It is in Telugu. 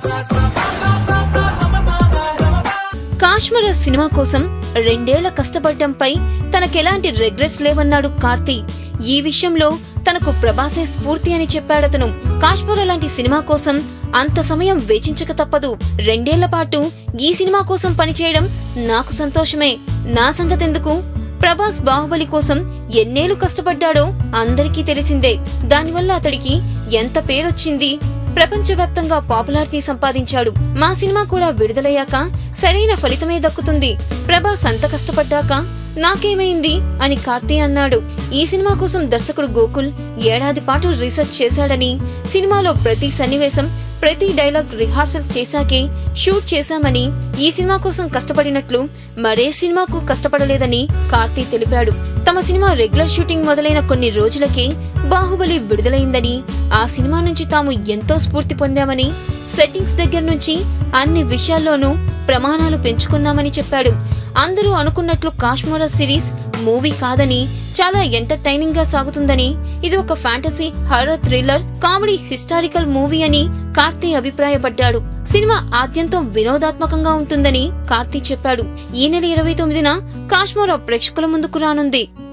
కాశ్మీర సినిమా కోసం రెండేళ్ల కష్టపడటంపై తనకెలాంటి రిగ్రెట్స్ లేవన్నాడు కార్తీ ఈ విషయంలో తనకు ప్రభాసే స్ఫూర్తి అని చెప్పాడతను కాశ్మీర లాంటి సినిమా కోసం అంత సమయం వేచించక తప్పదు రెండేళ్ల పాటు ఈ సినిమా కోసం పనిచేయడం నాకు సంతోషమే నా సంగతెందుకు ప్రభాస్ బాహుబలి కోసం ఎన్నేళ్లు కష్టపడ్డాడో అందరికీ తెలిసిందే దానివల్ల అతడికి ఎంత పేరొచ్చింది ప్రపంచవ్యాప్తంగా పాపులారిటీ సంపాదించాడు మా సినిమా కూడా విడుదలయ్యాక సరైన ఫలితమే దక్కుతుంది ప్రభాస్ అంత కష్టపడ్డాక నాకేమైంది అని కార్తీ అన్నాడు ఈ సినిమా కోసం దర్శకుడు గోకుల్ ఏడాది పాటు రీసెర్చ్ చేశాడని సినిమాలో ప్రతి సన్నివేశం ప్రతి డైలాగ్ రిహార్సల్స్ చేశాకే షూట్ చేశామని ఈ సినిమా కోసం కష్టపడినట్లు మరే సినిమాకు కష్టపడలేదని కార్తీ తెలిపాడు తమ సినిమా రెగ్యులర్ షూటింగ్ మొదలైన కొన్ని రోజులకే బాహుబలి విడుదలైందని ఆ సినిమా నుంచి తాము ఎంతో స్ఫూర్తి పొందామని సెట్టింగ్స్ దగ్గర నుంచి అన్ని విషయాల్లోనూ ప్రమాణాలు పెంచుకున్నామని చెప్పాడు అందరూ అనుకున్నట్లు కాశ్మీర సిరీస్ మూవీ కాదని చాలా ఎంటర్టైనింగ్ గా సాగుతుందని ఇది ఒక fantasy horror thriller comedy historical movie అని కార్తీ అభిప్రాయపడ్డాడు సినిమా ఆద్యంతం వినోదాత్మకంగా ఉంటుందని కార్తీ చెప్పాడు ఈ నెల ఇరవై తొమ్మిదిన కాశ్మీర ప్రేక్షకుల ముందుకు రానుంది